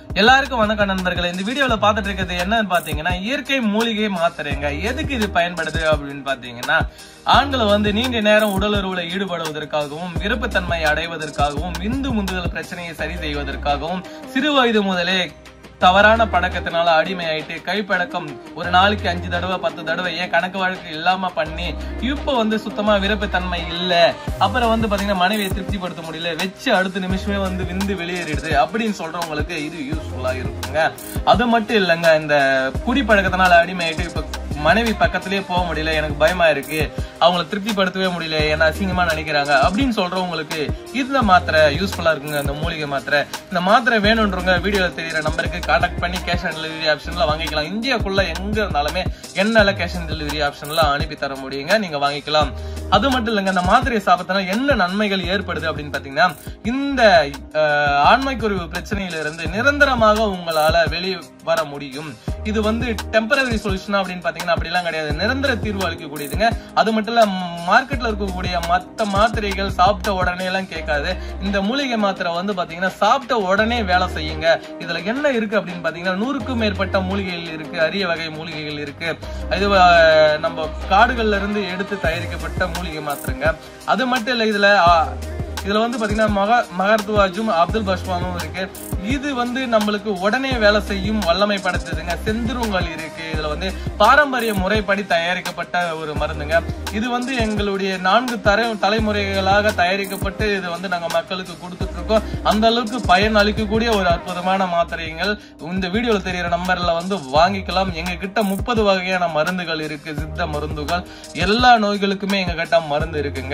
எல்லாருக்கும் வணக்கம் நண்பர்களே இந்த வீடியோல பாத்துட்டு இருக்கிறது என்னன்னு பாத்தீங்கன்னா இயற்கை மூலிகை மாத்திரைங்க எதுக்கு இது பயன்படுது அப்படின்னு பாத்தீங்கன்னா ஆண்களை வந்து நீண்ட நேரம் உடலுறவுல ஈடுபடுவதற்காகவும் விருப்பத்தன்மை அடைவதற்காகவும் விந்து முந்துதல் பிரச்சனையை சரி செய்வதற்காகவும் சிறு வயது முதலே தவறான பழக்கத்தினால அடிமையாயிட்டு கைப்பழக்கம் ஒரு நாளைக்கு அஞ்சு தடவை பத்து தடவை ஏன் கணக்கு வழக்கு இல்லாம பண்ணி இப்ப வந்து சுத்தமா விருப்பத்தன்மை இல்ல அப்புறம் வந்து பாத்தீங்கன்னா மனைவியை திருப்திப்படுத்த முடியல வச்சு அடுத்த நிமிஷமே வந்து விந்து வெளியேறிடுது அப்படின்னு சொல்றவங்களுக்கு இது யூஸ்ஃபுல்லா இருக்குங்க அது மட்டும் இல்லைங்க இந்த குடி பழக்கத்தினால அடிமையாயிட்டு இப்ப மனைவி பக்கத்திலேயே போக முடியல எனக்கு பயமா இருக்கு அவங்கள திருப்திப்படுத்தவே முடியல என்ன அசிங்கமா நினைக்கிறாங்க அப்படின்னு சொல்றவங்களுக்கு இந்த மாத்திரை யூஸ்ஃபுல்லா இருக்குங்க இந்த மூலிகை மாத்திரை இந்த மாத்திரை வேணுன்றவங்க வீடியோல தெரியுற நம்பருக்கு கான்டாக்ட் பண்ணி கேஷ் ஆன் டெலிவரி ஆப்ஷன்ல வாங்கிக்கலாம் இந்தியாக்குள்ள எங்க இருந்தாலுமே என்னால கேஷ் ஆன் டெலிவரி ஆப்ஷன்ல அனுப்பி தர முடியுங்க நீங்க வாங்கிக்கலாம் அது மட்டும் இல்லைங்க இந்த மாத்திரையை சாப்பிட்டனா என்ன நன்மைகள் ஏற்படுது அப்படின்னு பாத்தீங்கன்னா இந்த அஹ், ஆண்மைக்குறிவு பிரச்சனையில இருந்து நிரந்தரமாக உங்களால வெளியே வர முடியும் இது வந்து டெம்பரரி சொல்யூஷன் அப்படின்னு பாத்தீங்கன்னா அப்படிலாம் கிடையாது நிரந்தர தீர்வு அளிக்கக்கூடியதுங்க அது மட்டும் இல்ல மார்க்கெட்ல இருக்கக்கூடிய மத்த மாத்திரைகள் சாப்பிட்ட உடனே எல்லாம் கேட்காது இந்த மூலிகை மாத்திரை வந்து பாத்தீங்கன்னா சாப்பிட்ட உடனே வேலை செய்யுங்க இதுல என்ன இருக்கு அப்படின்னு பாத்தீங்கன்னா நூறுக்கும் மேற்பட்ட மூலிகைகள் இருக்கு அரிய வகை மூலிகைகள் இருக்கு இது அஹ், நம்ம காடுகள்ல இருந்து எடுத்து தயாரிக்கப்பட்ட மூலிகை மாத்திரைங்க அது மட்டும் இல்ல இதுல அஹ், இதுல வந்து பாத்தீங்கன்னா மகா மகர்துவாஜும் அப்துல் பஷ்வானும் இருக்கு இது வந்து நம்மளுக்கு உடனே வேலை செய்யும் வல்லமை படைத்ததுங்க செந்துருங்கல் இருக்கு இதுல வந்து பாரம்பரிய முறைப்படி தயாரிக்கப்பட்ட ஒரு மருந்துங்க இது வந்து எங்களுடைய நான்கு தர தலைமுறைகளாக தயாரிக்கப்பட்டு இது வந்து நாங்க மக்களுக்கு கொடுத்துட்டு இருக்கோம் அந்த அளவுக்கு பயன் அளிக்கக்கூடிய ஒரு அற்புதமான மாத்திரைகள் இந்த வீடியோல தெரியிற நம்பர்ல வந்து வாங்கிக்கலாம் எங்க கிட்ட முப்பது வகையான மருந்துகள் இருக்கு சித்த மருந்துகள் எல்லா நோய்களுக்குமே எங்க கிட்ட மருந்து இருக்குங்க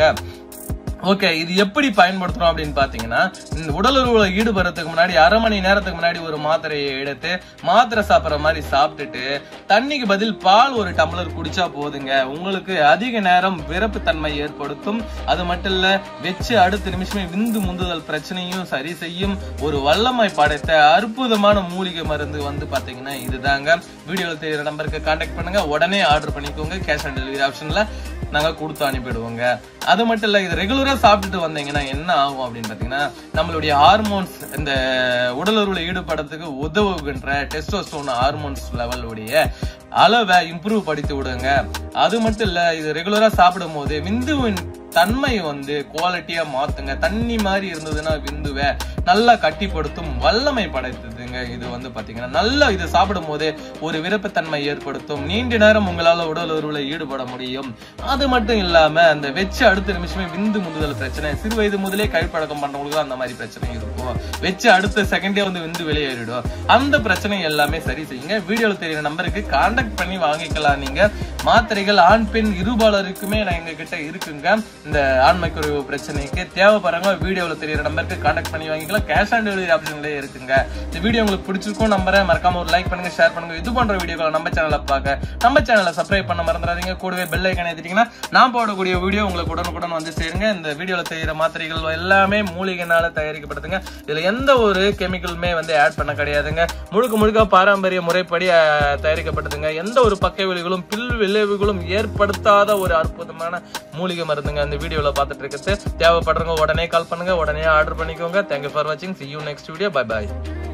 ஓகே இது எப்படி பயன்படுத்துறோம் அப்படின்னு பாத்தீங்கன்னா இந்த உடலுறவுல ஈடுபடுறதுக்கு முன்னாடி அரை மணி நேரத்துக்கு முன்னாடி ஒரு மாத்திரையை எடுத்து மாத்திரை சாப்பிடுற மாதிரி சாப்பிட்டுட்டு தண்ணிக்கு பதில் பால் ஒரு டம்ளர் குடிச்சா போதுங்க உங்களுக்கு அதிக நேரம் விரப்புத்தன்மை ஏற்படுத்தும் அது மட்டும் இல்ல வச்சு அடுத்த நிமிஷமே விந்து முந்துதல் பிரச்சனையும் சரி செய்யும் ஒரு வல்லமை படைத்த அற்புதமான மூலிகை மருந்து வந்து பாத்தீங்கன்னா இதுதாங்க வீடியோல தெரியுற நம்பருக்கு கான்டாக்ட் பண்ணுங்க உடனே ஆர்டர் பண்ணிக்கோங்க கேஷ் ஆன் டெலிவரி ஆப்ஷன்ல நாங்க கொடுத்து அனுப்பிடுவோங்க அது மட்டும் இல்ல இது ரெகுலரா சாப்பிட்டுட்டு வந்தீங்கன்னா என்ன ஆகும் அப்படின்னு பாத்தீங்கன்னா நம்மளுடைய ஹார்மோன்ஸ் இந்த உடலுறவுல ஈடுபடுறதுக்கு உதவுகின்ற டெஸ்டோஸ்டோன் ஹார்மோன்ஸ் லெவலுடைய அளவை இம்ப்ரூவ் படுத்தி விடுங்க அது மட்டும் இல்ல இது ரெகுலரா சாப்பிடும் போது விந்துவின் தன்மை வந்து குவாலிட்டியா மாத்துங்க தண்ணி மாதிரி இருந்ததுன்னா விந்துவை நல்லா கட்டிப்படுத்தும் வல்லமை படைத்ததுங்க இது வந்து பாத்தீங்கன்னா நல்லா இது சாப்பிடும் போது ஒரு விருப்பத்தன்மை ஏற்படுத்தும் நீண்ட நேரம் உங்களால உடல் உறவுல ஈடுபட முடியும் அது மட்டும் இல்லாம அந்த வெச்ச அடுத்த நிமிஷமே விந்து முந்துதல் பிரச்சனை சிறு வயது முதலே கைப்பழக்கம் பண்றவங்களுக்கு அந்த மாதிரி பிரச்சனை இருக்கும் வெச்ச அடுத்த செகண்டே வந்து விந்து வெளியேறிடும் அந்த பிரச்சனை எல்லாமே சரி செய்யுங்க வீடியோல தெரியுற நம்பருக்கு கான்டாக்ட் பண்ணி வாங்கிக்கலாம் நீங்க மாத்திரைகள் ஆண் பெண் இருபாலருக்குமே நான் எங்க கிட்ட இருக்குங்க இந்த ஆண்மை குறைவு பிரச்சனைக்கு தேவைப்படுறவங்க வீடியோல தெரியுற நம்பருக்கு கான்டாக்ட் பண்ணி வாங்கிக்கலாம் கேஷ் ஆன் டெலிவரி ஆப்ஷன்லயே இருக்குங்க இந்த வீடியோ உங்களுக்கு பிடிச்சிருக்கும் நம்புறேன் மறக்காம ஒரு லைக் பண்ணுங்க ஷேர் பண்ணுங்க இது போன்ற வீடியோக்களை நம்ம சேனல்ல பார்க்க நம்ம சேனலை சப்ஸ்கிரைப் பண்ண மறந்துடாதீங்க கூடவே பெல் ஐக்கன் ஏத்திட்டீங்கன்னா நான் போடக்கூடிய வீடியோ உங்களுக்கு உடனுக்குடன் வந்து சேருங்க இந்த வீடியோல தெரியுற மாத்திரைகள் எல்லாமே மூலிகைனால தயாரிக்கப்படுதுங்க இதுல எந்த ஒரு கெமிக்கலுமே வந்து ஆட் பண்ண கிடையாதுங்க முழுக்க முழுக்க பாரம்பரிய முறைப்படி அஹ், தயாரிக்கப்பட்டதுங்க எந்த ஒரு பக்க விளைவுகளும் பில் விளைவுகளும் ஏற்படுத்தாத ஒரு அற்புதமான மூலிகை மருந்துங்க அந்த வீடியோல பார்த்துட்டு இருக்கிறது தேவைப்படுறவங்க உடனே கால் பண்ணுங்க உடனே ஆர்டர் பண்ணிக்கோங்க தேங்க்யூ ஃபார் வாட்சிங் see you next video bye bye